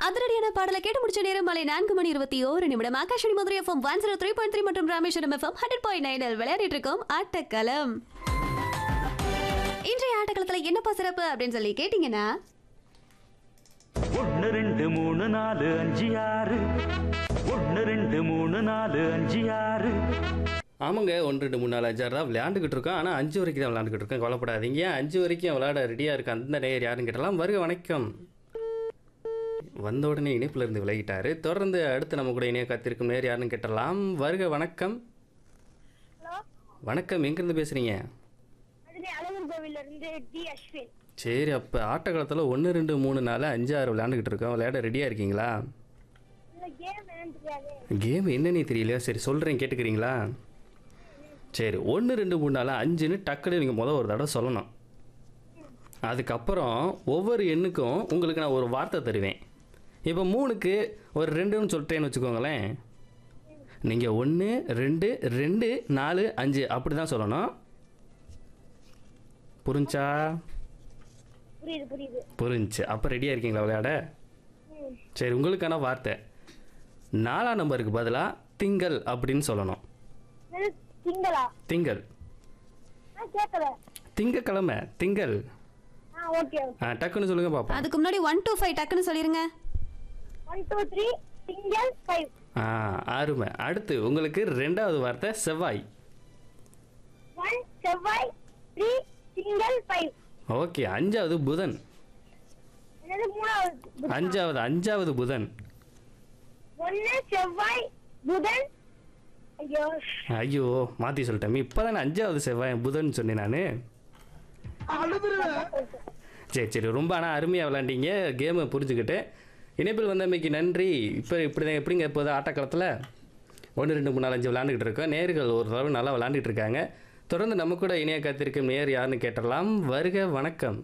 அதிரடியான பாடலை கேட்டு முடிச்ச நேரம் மாலை நான்கு மணி இருபத்தி ஓரு நிமிடம் Akashvani Madurai FM one zero three point three மற்றும் ராமேஸ்வரம் எஃப்எம் ஹண்ட்ரட் பாயிண்ட் நைனில் விளையாடிட்டு இருக்கோம் ஆட்டக்களம் இன்றைய ஆட்டக்களத்துல என்னப்பா சிறப்பு அப்படின்னு சொல்லி கேட்டீங்கன்னா ஒன்னு ரெண்டு மூணு நாலு அஞ்சு ஆறு ஒன்னு ரெண்டு மூணு நாலு அஞ்சு ஆறு ஆமாங்க ஒன்று ரெண்டு மூணு நாலு அஞ்சாறு தான் விளையாண்டுக்கிட்டு இருக்கோம் ஆனால் அஞ்சு வரைக்கும் தான் விளையாண்டுக்கிட்டு இருக்கோம் கவலைப்படாதீங்க அஞ்சு வரைக்கும் விளையாட ரெடியாக இருக்கு அந்த நேர் யாருன்னு கேட்டலாம் வருக வணக்கம் வந்த உடனே இணைப்புல இருந்து விலகிட்டாரு தொடர்ந்து அடுத்து நம்ம கூட இணைய காத்திருக்கும் நேர் யாருன்னு கேட்டலாம் வருக வணக்கம் வணக்கம் எங்கேருந்து பேசுகிறீங்க அதுல அழகர் கோவில்ல இருந்து டி அஸ்வின் சரி அப்போ ஆட்டக்காலத்தில் ஒன்று ரெண்டு மூணு நாலு அஞ்சு ஆறு விளையாண்டுக்கிட்டு இருக்கோம் விளையாட ரெடியாக இருக்கீங்களா இந்த கேம் என்னன்னு தெரியாது கேம் என்னன்னே தெரியலையா சரி சொல்கிறேன் கேட்டுக்கிறீங்களா சரி ஒன்று ரெண்டு மூணு நாலு அஞ்சுன்னு டக்குன்னு நீங்கள் முதல் ஒரு தடவை சொல்லணும் அதுக்கப்புறம் ஒவ்வொரு எண்ணுக்கும் உங்களுக்கு நான் ஒரு வார்த்தை தருவேன் இப்போ மூணுக்கு ஒரு ரெண்டுன்னு சொல்லிட்டேன்னு வச்சுக்கோங்களேன் நீங்கள் ஒன்று ரெண்டு ரெண்டு நாலு அஞ்சு அப்படி தான் சொல்லணும் புரிஞ்சா புரியுது புரியுது புரிஞ்சு அப்போ ரெடியாக இருக்கீங்களா விளையாட சரி உங்களுக்கான வார்த்தை நாலாம் நம்பருக்கு பதிலாக திங்கள் அப்படின்னு சொல்லணும் என்னது திங்களா திங்கள் ஆ கேட்கல திங்கக்கிழமை திங்கள் ஆ ஓகே ஆ டக்குன்னு சொல்லுங்க பார்ப்போம் அதுக்கு முன்னாடி ஒன் டூ ஃபைவ் டக்குன்னு சொல்லிருங்க ஒன் டூ த்ரீ திங்கள் ஃபைவ் ஆ அருமை அடுத்து உங்களுக்கு ரெண்டாவது வார்த்தை செவ்வாய் ஒன் செவ்வாய் த்ரீ திங்கள் ஃபைவ் ஓகே அஞ்சாவது புதன் என்னது மூணாவது அஞ்சாவது அஞ்சாவது புதன் ஒன்னு செவ்வாய் புதன் ஐயோ ஐயோ மாற்றி சொல்லிட்டேன் இப்போ தானே அஞ்சாவது செவ்வாய் புதன் சொன்னேன் நான் சரி சரி ரொம்ப ஆனால் அருமையாக விளாண்டீங்க கேமை புரிஞ்சுக்கிட்டு இணைப்பில் வந்தமைக்கு நன்றி இப்போ இப்படி தான் எப்படிங்க இப்போது ஆட்டக்காலத்தில் ஒன்று ரெண்டு மூணு நாலு அஞ்சு விளாண்டுக்கிட்டு இருக்கோம் நேர்கள் ஒரு தடவை நல்லா விளாண்டுட்டு இருக்காங்க தொடர்ந்து நம்ம கூட இணைய காத்திருக்கும் நேர் யாருன்னு கேட்டலாம் வருக வணக்கம்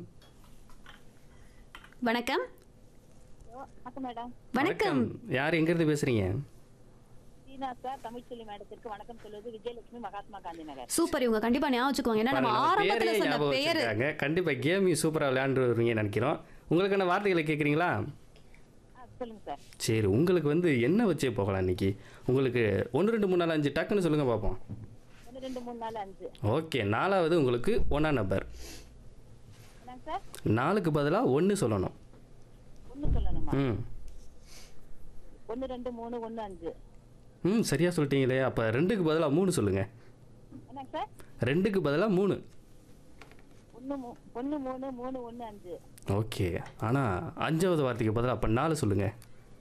வணக்கம் வணக்கம் மேடம் வணக்கம் யார் எங்கேருந்து பேசுகிறீங்க சீனா சார் தமிழ்ச்செல்வி மேடத்திற்கு வணக்கம் சொல்வது விஜயலட்சுமி மகாத்மா காந்தி நகர் சூப்பர் இவங்க கண்டிப்பா ஞாபகம் வச்சுக்கோங்க ஏன்னா நம்ம ஆரம்பத்துல சொன்ன ஞாபகம் பேரு வச்சிருக்காங்க கண்டிப்பாக கேமையும் சூப்பராக விளையாண்டுருவீங்கன்னு நினைக்கிறோம் உங்களுக்கான வார்த்தைகளை கேட்குறீங்களா ஆ சொல்லுங்க சார் சரி உங்களுக்கு வந்து என்ன வச்சே போகலாம் இன்னைக்கு உங்களுக்கு ஒன்று ரெண்டு மூணு நாலு அஞ்சு டக்குன்னு சொல்லுங்கள் பார்ப்போம் ஒன்று ரெண்டு மூணு நாலு அஞ்சு ஓகே நாலாவது உங்களுக்கு ஒன்றா நம்பர் என்னங்க சார் நாலுக்கு பதிலாக ஒன்று சொல்லணும் ஒன்று சொல்லணுமா ம் ஒன்று ரெண்டு மூணு ஒன்று அஞ்சு ம் சரியாக சொல்லிட்டீங்களே அப்போ ரெண்டுக்கு பதிலாக மூணு சொல்லுங்கள் என்னங்க சார் ரெண்டுக்கு பதிலாக மூணு ஒன்று மூ ஒன்று மூணு மூணு ஒன்று அஞ்சு ஓகே ஆனால் அஞ்சாவது வார்த்தைக்கு பதிலாக அப்போ நாலு சொல்லுங்கள்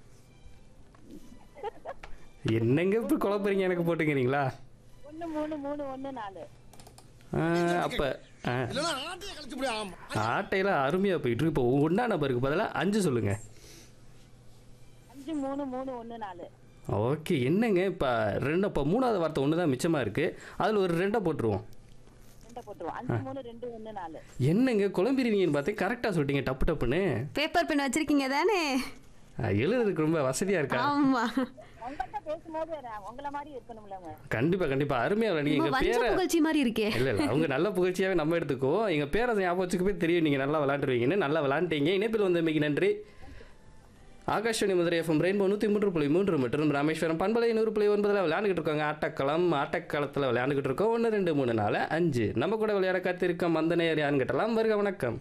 என்னங்க இப்போ குழப்பறீங்க எனக்கு போட்டுக்கிறீங்களா ஒன்று மூணு மூணு ஒன்று நாலு அப்போ இல்லைன்னா ஆட்டையை கழிச்சு முடியும் ஆட்டையில் அருமையாக போயிட்டு இருக்கு. இப்போ ஒன்றா நம்பருக்கு பதிலாக அஞ்சு சொல்லுங்கள் அஞ்சு மூணு மூணு ஒன்று நாலு ஓகே என்னங்க இப்போ ரெண்டு இப்போ மூணாவது வார்த்தை ஒன்று தான் மிச்சமாக இருக்குது அதில் ஒரு ரெண்டை போட்டுருவோம் ரெண்டை போட்டுருவோம் அஞ்சு மூணு ரெண்டு ஒன்று நாலு என்னங்க குழம்பிடுவீங்கன்னு பார்த்து கரெக்டாக சொல்லிட்டீங்க டப்பு டப்புன்னு பேப்பர் பென் வச்சிருக்கீங்க தானே அஹ், எழுதுறதுக்கு ரொம்ப வசதியாக இருக்கா ஆமா உங்கள்கிட்ட பேசும்போது நான் உங்களை மாதிரி இருக்கணும்லங்க கண்டிப்பாக கண்டிப்பாக அருமையாக விளையாடி ரொம்ப எங்கள் வஞ்ச பேரை புகழ்ச்சி மாதிரி இருக்கே இல்லை இல்லை அவங்க நல்ல புகழ்ச்சியாகவே நம்ம எடுத்துக்குவோம் எங்கள் பேரை ஞாபகம் வச்சுக்கவே தெரியும் நீங்கள் நல்லா விளாண்டுருவீங்கன்னு நல்லா விளாண்டுட்டீங்க இணைப்பில் வந்தமைக்கு நன்றி ஆகாஷ்வாணி மதுரை எஃப்எம் ரெயின்போ நூற்றி மூன்று புள்ளி மூன்று மற்றும் ராமேஸ்வரம் பண்பலை நூறு புள்ளி ஒன்பதில் விளையாண்டுக்கிட்டு இருக்காங்க ஆட்டக்களம் ஆட்டக்களத்தில் விளையாண்டுக்கிட்டு இருக்கோம் ஒன்று ரெண்டு மூணு நாலு அஞ்சு நம்ம கூட விளையாட காத்திருக்கோம் அந்த நேர் யாருன்னு கேட்டலாம் வருக வணக்கம்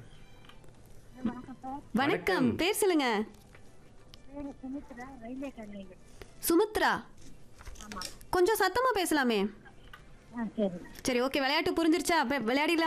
வணக்கம் பேர் சொல்லுங்க ரயில்வே கல்விங்க சுமித்ரா கொஞ்சம் சத்தமா பேசலாமே ஆ சரி சரி ஓகே விளையாட்டு புரிஞ்சிருச்சா அப்ப விளையாடிடலாம்